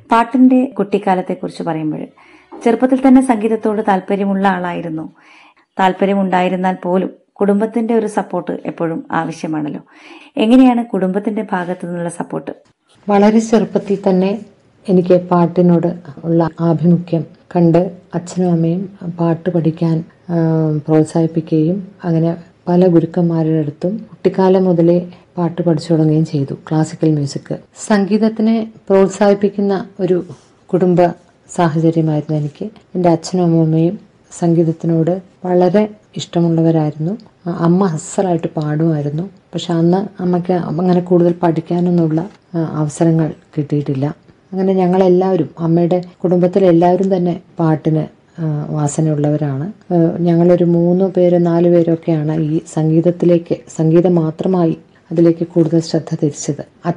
പാട്ടിന്റെ കുട്ടിക്കാലത്തെക്കുറിച്ച് പറയുമ്പോൾ ചെറുപ്പത്തിൽ തന്നെ സംഗീതത്തോട് താല്പര്യമുള്ള ആളായിരുന്നു താല്പര്യമുണ്ടായിരുന്നാൽ പോലും കുടുംബത്തിന്റെ ഒരു സപ്പോർട്ട് എപ്പോഴും ആവശ്യമാണല്ലോ എങ്ങനെയാണ് കുടുംബത്തിന്റെ ഭാഗത്തു നിന്നുള്ള സപ്പോർട്ട് വളരെ ചെറുപ്പത്തിൽ തന്നെ എനിക്ക് പാട്ടിനോട് ഉള്ള ആഭിമുഖ്യം കണ്ട് അച്ഛനും അമ്മയും പാട്ട് പഠിക്കാൻ ആ, പ്രോത്സാഹിപ്പിക്കുകയും അങ്ങനെ പല ഗുരുക്കന്മാരുടെ അടുത്തും കുട്ടിക്കാലം മുതലേ പാട്ട് പഠിച്ചു തുടങ്ങുകയും ചെയ്തു ക്ലാസിക്കൽ മ്യൂസിക് സംഗീതത്തിനെ പ്രോത്സാഹിപ്പിക്കുന്ന ഒരു കുടുംബ സാഹചര്യമായിരുന്നു എനിക്ക് എൻ്റെ അച്ഛനും അമ്മയും സംഗീതത്തിനോട് വളരെ ഇഷ്ടമുള്ളവരായിരുന്നു ആ, അമ്മ അസലായിട്ട് പാടുമായിരുന്നു പക്ഷെ അന്ന് അമ്മയ്ക്ക് അങ്ങനെ കൂടുതൽ പഠിക്കാനൊന്നുള്ള ആ, അവസരങ്ങൾ കിട്ടിയിട്ടില്ല അങ്ങനെ ഞങ്ങളെല്ലാവരും അമ്മയുടെ കുടുംബത്തിലെല്ലാവരും തന്നെ പാട്ടിന് ആ, വാസനയുള്ളവരാണ് ആ, ഞങ്ങളൊരു മൂന്ന് പേര് നാല് പേരൊക്കെയാണ് ഈ സംഗീതത്തിലേക്ക് സംഗീതം മാത്രമായി അതിലേക്ക് കൂടുതൽ ശ്രദ്ധ തിരിച്ചത്